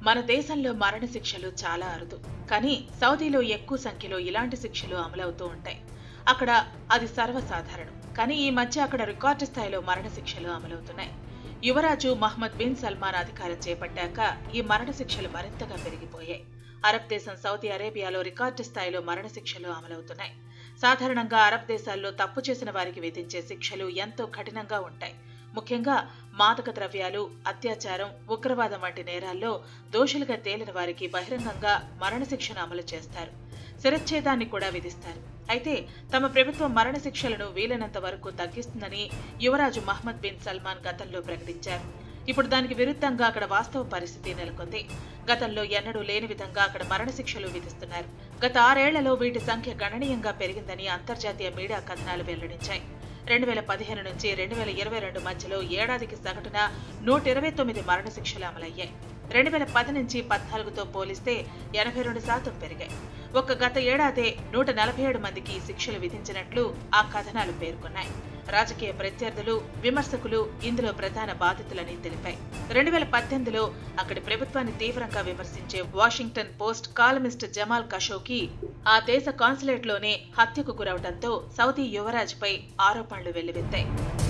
మన దేశంలో మరణ శిక్షలు చాలా అరుదు కానీ సౌదీలో ఎక్కువ సంఖ్యలో ఇలాంటి శిక్షలు అమలవుతూ ఉంటాయి అక్కడ అది సర్వసాధారణం కానీ ఈ మధ్య అక్కడ రికార్డు స్థాయిలో మరణ శిక్షలు అమలవుతున్నాయి యువరాజు మహమ్మద్ బిన్ సల్మాన్ అధికారం చేపట్టాక ఈ మరణ శిక్షలు మరింతగా పెరిగిపోయాయి అరబ్ దేశం సౌదీ అరేబియాలో రికార్డు స్థాయిలో మరణ శిక్షలు అమలవుతున్నాయి సాధారణంగా అరబ్ దేశాల్లో తప్పు చేసిన వారికి విధించే శిక్షలు ఎంతో కఠినంగా ఉంటాయి ముఖ్యంగా మాదక ద్రవ్యాలు అత్యాచారం ఉగ్రవాదం వంటి నేరాల్లో దోషులుగా తేలిన వారికి బహిరంగంగా మరణశిక్షను అమలు చేస్తారు శిరచ్ఛేదాన్ని కూడా విధిస్తారు అయితే తమ ప్రభుత్వం మరణ శిక్షలను వీలైనంత వరకు తగ్గిస్తుందని యువరాజు మహమ్మద్ బిన్ సల్మాన్ గతంలో ప్రకటించారు ఇప్పుడు దానికి విరుద్ధంగా అక్కడ వాస్తవ పరిస్థితి నెలకొంది గతంలో ఎన్నడూ లేని విధంగా అక్కడ మరణశిక్షలు విధిస్తున్నారు గత ఆరేళ్లలో వీటి సంఖ్య గణనీయంగా పెరిగిందని అంతర్జాతీయ మీడియా కథనాలు వెల్లడించాయి రెండు వేల పదిహేను నుంచి రెండు వేల ఇరవై రెండు మధ్యలో ఏడాదికి సగటున నూట ఇరవై తొమ్మిది మరణశిక్షలు అమలయ్యాయి రెండు వేల పది నుంచి పద్నాలుగుతో పోలిస్తే ఎనభై రెండు శాతం పెరిగాయి ఒక్క గత ఏడాదే నూట నలభై ఏడు మందికి ఈ శిక్షలు విధించినట్లు ఆ కథనాలు పేర్కొన్నాయి రాజకీయ ప్రత్యర్థులు విమర్శకులు ఇందులో ప్రధాన బాధితులని తెలిపాయి రెండు వేల పద్దెనిమిదిలో అక్కడి ప్రభుత్వాన్ని తీవ్రంగా విమర్శించే Washington Post columnist Jamal Khashoggi ఆ దేశ కాన్సులేట్లోనే హత్యకు గురవడంతో సౌదీ యువరాజుపై ఆరోపణలు వెల్లువెత్తాయి